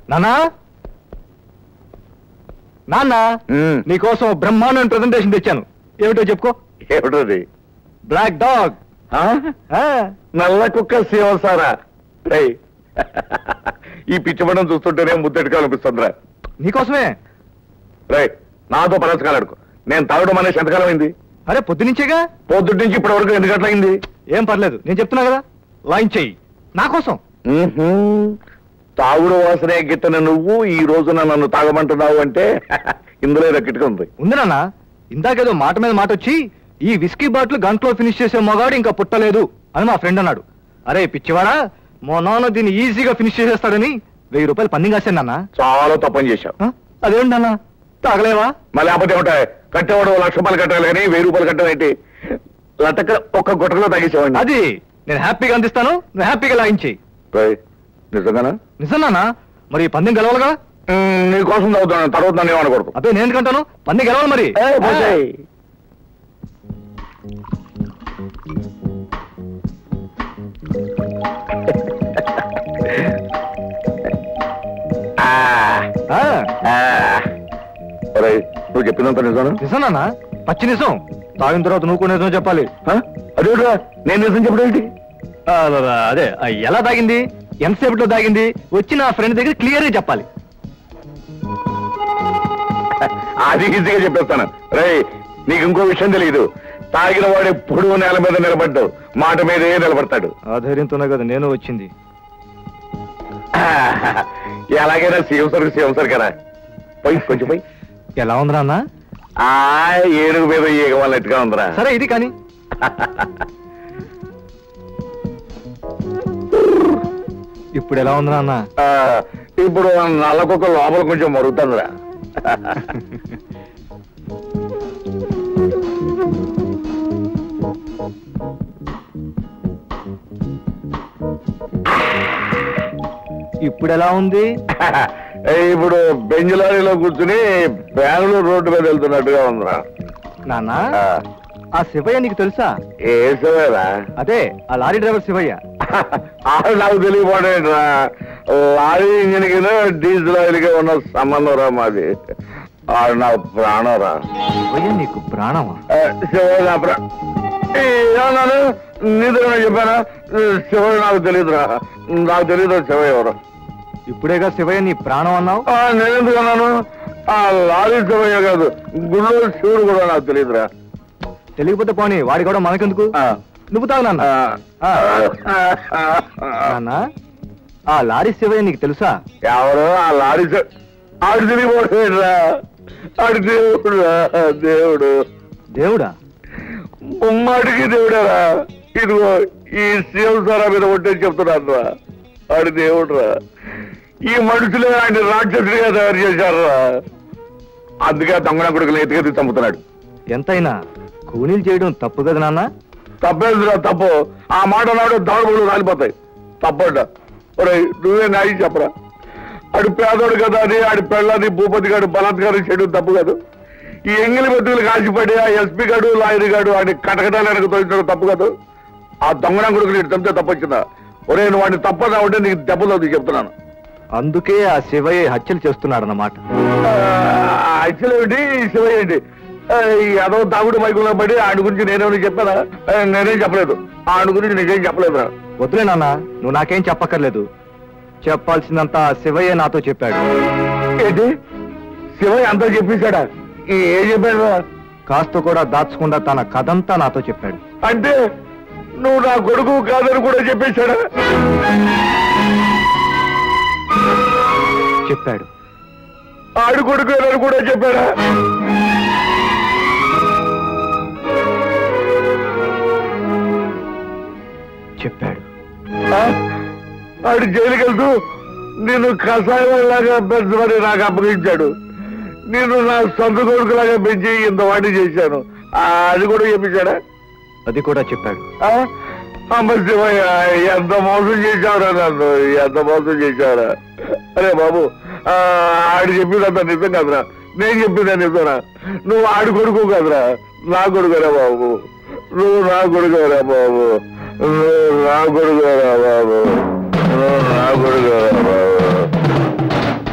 నానా నాన్న ఉమ్, నీకోసం బ్రహ్మాండం ప్రెజెంటేషన్ తెచ్చాను ఏమిటో చెప్పుకో ఏమిటది బ్లాక్ డాగ్ ఆ? నల్ల కుక్క శివసారా రేయ్ ఈ పిచ్చిపడం చూస్తుంటేనే ముద్దెట్టుగా అనిపిస్తుందిరా నీకోసమే రే నాతో పరస్కాలాడుకో నేను తాగడం అనేసి ఎంతకాలం అయింది అరే పొద్దునుంచేగా పొద్దుటి నుంచి ఇప్పటి వరకు ఎన్ని గంటలైంది ఏం పర్లేదు నేను చెప్తున్నా కదా లైన్ చెయ్యి నా కోసం ఉహుం. తాగుడు వాసనే గిట్టన నువ్వు ఈ రోజున నన్ను తాగమంటున్నావు అంటే ఇందులో రక్కిట్టుగా ఉంది ఉంది నాన్న ఇందాకేదో మాట మీద మాట వచ్చి ఈ విస్కీ బాటిల్ గంటలో ఫినిష్ చేసే మగాడు ఇంకా పుట్టలేదు అని మా ఫ్రెండ్ అన్నాడు అరే పిచ్చివాడా మా నాన్న దీన్ని ఈజీగా ఫినిష్ చేసేస్తాడని వెయ్యి రూపాయలు పన్నింగ్ కాశాను నాన్న చాలా తప్పని చేశావు ఆ? అదేంటి నాన్న తాగలేవా మళ్ళీ లేకపోతే ఏమిటాయి కట్టేవాడు లక్ష రూపాయలు కట్టాలి కానీ వెయ్యి రూపాయలు కట్టడం ఏంటి లటక ఒక్క గుట్టలో తగ్గించేవాడిని అది నేను హ్యాపీగా అందిస్తాను నువ్వు హ్యాపీగా లాగించేయి రేయ్, నిజంగానా నిజం నాన్న మరి ఈ పందెం గెలవాలిగా మ్, నీ కోసం చదువుతాను తర్వాత నన్ను ఏమనకూడదు అదే నేను ఎందుకంటాను పందెం గెలవాలి మరి ఏయ్, పోసేయ్. ఆ, ఆ, ఆ. ఒరేయ్, నువ్వు చెప్పినంత నిజాను నిజం నాన్న పచ్చి నిజం తాగిన తర్వాత నువ్వు కూడా నిజం చెప్పాలి అదేరా నేను నిజం చెప్పడం ఏంటి ఆ, అదే ఆ, ఎలా తాగింది ఎంతసేపట్లో తాగింది వచ్చి నా ఫ్రెండ్ దగ్గర క్లియర్ గా చెప్పాలి అది ఈజీగా చెప్పేస్తాను రే నీకు ఇంకో విషయం తెలియదు తాగిన వాడు ఎప్పుడు నేల మీద నిలబడ్డు మాట మీదే నిలబడతాడు ఆ ధైర్యంతోనే కదా నేను వచ్చింది ఎలాగైనా సీఎం సర్ సీఎం సర్ కదా పోయి కొంచెం పోయి ఎలా ఉంది నాన్న ఆ ఏనుగు మీద ఈగ వాళ్ళట్టుగా ఉందిరా సరే ఇది కానీ ఇప్పుడు ఎలా ఉంది నాన్న ఆ, ఇప్పుడు నల్ల కుక్క లోపల కొంచెం మరుగుతుందిరా ఇప్పుడు ఎలా ఉంది ఇప్పుడు బెంజులారీలో కూర్చుని బెంగళూరు రోడ్డు మీద వెళ్తున్నట్టుగా ఉందిరా నాన్న ఆ, ఆ శివయ్య నీకు తెలుసా ఏ సమయరా అదే ఆ లారీ డ్రైవర్ శివయ్య ఆడు నాకు తెలియపోవడం లారీ ఇంజిన్ కింద డీజిల్ ఆయిల్ కి ఉన్న సంబంధం రా మాది ఆడు నా ప్రాణం రా శివయ్య నీకు ప్రాణమా ఆ, శివయ్య నా ప్రా ఏ, ఏమన్నాను నీతో చెప్పానా శివయ్య నాకు తెలియదురా నాకు తెలియదు శివయ్య ఎవరు ఇప్పుడేగా శివయ్య నీ ప్రాణం అన్నావు ఆ, నేనెందుకు అన్నాను ఆ లారీ శివయ్య కాదు గుళ్ళో శివుడు కూడా నాకు తెలియదురా తెలియకపోతే పోనీ వాడి కూడా మనకెందుకు ఆ, నువ్వు తాగు నాన్న ఆ, ఆ. నాన్న ఆ లారీ శివయ్య నీకు తెలుసా ఎవరు ఆ లారీ శివ- ఆడు తిరిగిపోయాడురా ఆడు దేవుడు దేవుడు దేవుడా ఉమ్మాడికి దేవుడారా ఇదిగో ఈ శివ సారా మీద ఒట్టేసి చెప్తున్నాను రా ఆడు దేవుడురా ఈ మనుషులే ఆయన రాక్షసుడిగా తయారు చేశారురా అందుకే దొంగన కొడుకులు ఎత్తుకెత్తి చంపుతున్నాడు ఎంతైనా కూనీలు చేయడం తప్పు కదా నాన్న తప్పేదిరా తప్పు ఆ మాట నాడు దాడుబడులు రాలిపోతాయి తప్పట ఒరేయ్ నువ్వే న్యాయం చెప్పరా ఆడు పేదోడు కదా అని ఆడి పెళ్ళని భూపతి గారు బలాత్కారం చేయడం తప్పు కాదు ఈ ఎంగిలి బతుకులు కాల్చిపడి ఆ ఎస్పీ గాడు లాయర్ గాడు ఆడి కటకటాలు వెనక తోచడం తప్పు కాదు ఆ దొంగన కొడుకులు ఇటు చంపితే తప్పు వచ్చిందా ఒరే నువ్వు వాడిని తప్పదా ఉంటే నీకు దెబ్బలు అవుతుంది చెప్తున్నాను అందుకే ఆ శివయ్య హత్యలు చేస్తున్నాడు అన్నమాట యాక్చువల్ ఏంటి శివయ్య ఏంటి ఆ, ఈ అదో తాగుడు మైకుల్లో పడి ఆడి గురించి నేనేమని చెప్పానా ఆ, నేనేం చెప్పలేదు ఆడి గురించి నీకేం చెప్పలేదురా వద్దులే నాన్న నువ్వు నాకేం చెప్పక్కర్లేదు చెప్పాల్సిందంతా ఆ శివయ్య నాతో చెప్పాడు ఏంటి శివయ్య అంతా చెప్పేశాడా ఈ ఏం చెప్పాడు కాస్త కూడా దాచకుండా తన కథంతా నాతో చెప్పాడు అంటే నువ్వు నా కొడుకు కాదని కూడా చెప్పేశాడా చెప్పాడు ఆడు కొడుకు అని కూడా చెప్పాడా చెప్పాడు ఆ? ఆడు జైలుకి వెళ్తూ నేను కషాయం లాగా పెంచమని నాకు అప్పగించాడు నేను నా సొంత కొడుకులాగా పెంచి ఇంత వాడి చేశాను ఆ, అది కూడా చెప్పించాడా అది కూడా చెప్పాడు ఆ? అమ్మ శివయ్య ఎంత మోసం చేశావురా నన్ను ఎంత మోసం చేశావురా అరే బాబు ఆ, ఆడు చెప్పిందంత నిజం కదరా నేను చెప్పిందా నిజంరా నువ్వు ఆడు కొడుకు కదరా నా కొడుకురా బాబు నువ్వు నా కొడుకురా బాబు నువ్వు నా కొడుకురా బాబు నువ్వు నా కొడుకురా బాబు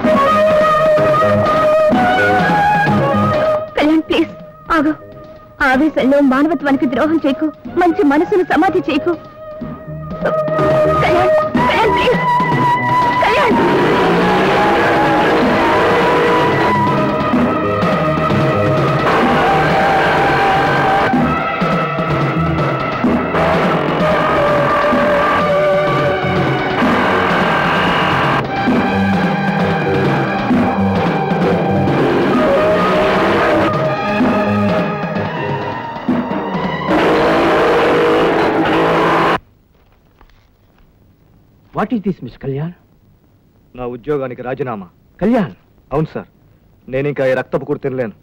ఆవేశంలో మానవత్వానికి ద్రోహం చేయకు మంచి మనసును సమాధి చేయకు Kalyan Kalyan please Kalyan what is this miss Kalyan నా ఉద్యోగానికి రాజీనామా కళ్యాణ్ అవును సార్ నేను ఇంకా ఈ రక్తపు కూర తినలేను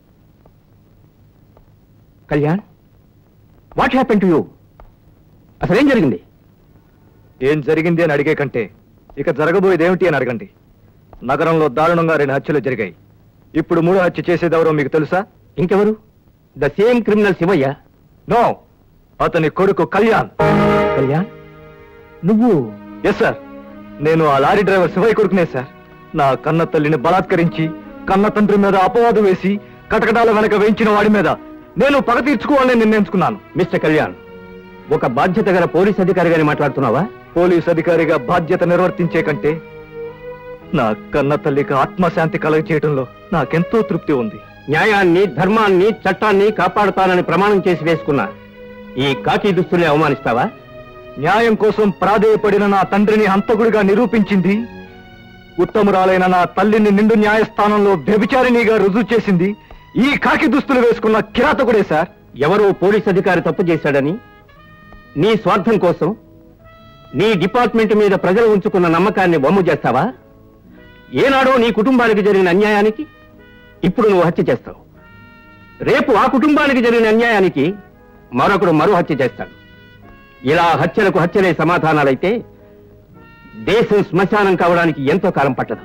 Kalyan what happen to you అసలు ఏం జరిగింది ఏం జరిగింది అని అడిగే కంటే ఇక జరగబోయేది ఏమిటి అని అడగండి నగరంలో దారుణంగా రెండు హత్యలు జరిగాయి ఇప్పుడు మూడో హత్య చేసేదెవరో మీకు తెలుసా ఇంకెవరు the same criminal Shivayya no అతని కొడుకు కళ్యాణ్ కళ్యాణ్ నువ్వు ఎస్ సార్ నేను ఆ లారీ డ్రైవర్ శివయ్య కొడుకునే సార్ నా కన్న తల్లిని బలాత్కరించి కన్న తండ్రి మీద అపవాదు వేసి కటకటాల వెనక వేయించిన వాడి మీద నేను పగ తీర్చుకోవాలని నిర్ణయించుకున్నాను మిస్టర్ కళ్యాణ్ ఒక బాధ్యత గల పోలీస్ అధికారిగానే మాట్లాడుతున్నావా పోలీస్ అధికారిగా బాధ్యత నిర్వర్తించే కంటే నా కన్న తల్లికి ఆత్మశాంతి కలగచేయడంలో నాకెంతో తృప్తి ఉంది న్యాయాన్ని ధర్మాన్ని చట్టాన్ని కాపాడుతానని ప్రమాణం చేసి వేసుకున్నా ఈ కాకి దుస్తుల్ని అవమానిస్తావా న్యాయం కోసం ప్రాధేయపడిన నా తండ్రిని హంతకుడిగా నిరూపించింది ఉత్తమురాలైన నా తల్లిని నిండు న్యాయస్థానంలో వ్యభిచారిణిగా రుజువు చేసింది ఈ కాకి దుస్తులు వేసుకున్న కిరాతకుడే సార్ ఎవరో పోలీస్ అధికారి తప్పు చేశాడని నీ స్వార్థం కోసం నీ డిపార్ట్మెంట్ మీద ప్రజలు ఉంచుకున్న నమ్మకాన్ని వమ్ము చేస్తావా ఏనాడో నీ కుటుంబానికి జరిగిన అన్యాయానికి ఇప్పుడు నువ్వు హత్య చేస్తావు రేపు ఆ కుటుంబానికి జరిగిన అన్యాయానికి మరొకడు మరో హత్య చేస్తాడు ఇలా హత్యలకు హత్యలే సమాధానాలైతే దేశం శ్మశానం కావడానికి ఎంతో కాలం పట్టదు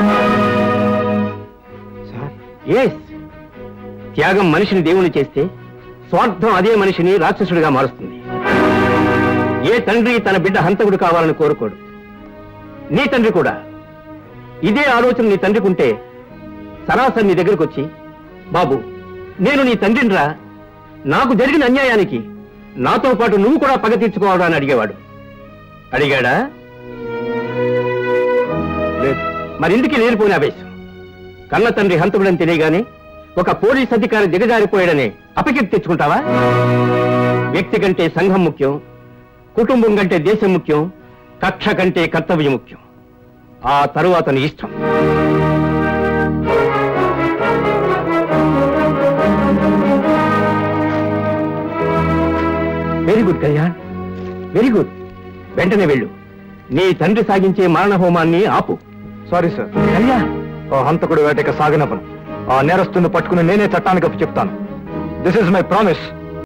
సార్ ఎస్ త్యాగం మనిషిని దేవుని చేస్తే స్వార్థం అదే మనిషిని రాక్షసుడిగా మారుస్తుంది ఏ తండ్రి తన బిడ్డ హంతకుడు కావాలని కోరుకోడు నీ తండ్రి కూడా ఇదే ఆలోచన నీ తండ్రికి ఉంటే సరాసరి నీ దగ్గరకు వచ్చి బాబు నేను నీ తండ్రినిరా నాకు జరిగిన అన్యాయానికి నాతో పాటు నువ్వు కూడా పగ తీర్చుకోవాలని అని అడిగేవాడు అడిగాడా లేదు మరిందుకే లేనిపోయిన ఆవేశం కన్న తండ్రి హంతకుడని తెలియగానే ఒక పోలీస్ అధికారి దిగజారిపోయాడని అపకీర్తి తెచ్చుకుంటావా వ్యక్తి కంటే సంఘం ముఖ్యం కుటుంబం కంటే దేశం ముఖ్యం కక్ష కంటే కర్తవ్యం ముఖ్యం ఆ తరువాత నీ ఇష్టం very good Kalyan very good వెంటనే వెళ్ళు నీ తండ్రి సాగించే మరణ హోమాన్ని ఆపు సారీ సార్ కళ్యాణ్ ఆ హంతకుడు వేటక సాగనపను ఆ నేరస్తుని పట్టుకుని నేనే చట్టానికి అప్పు చెప్తాను దిస్ ఇస్ మై ప్రామిస్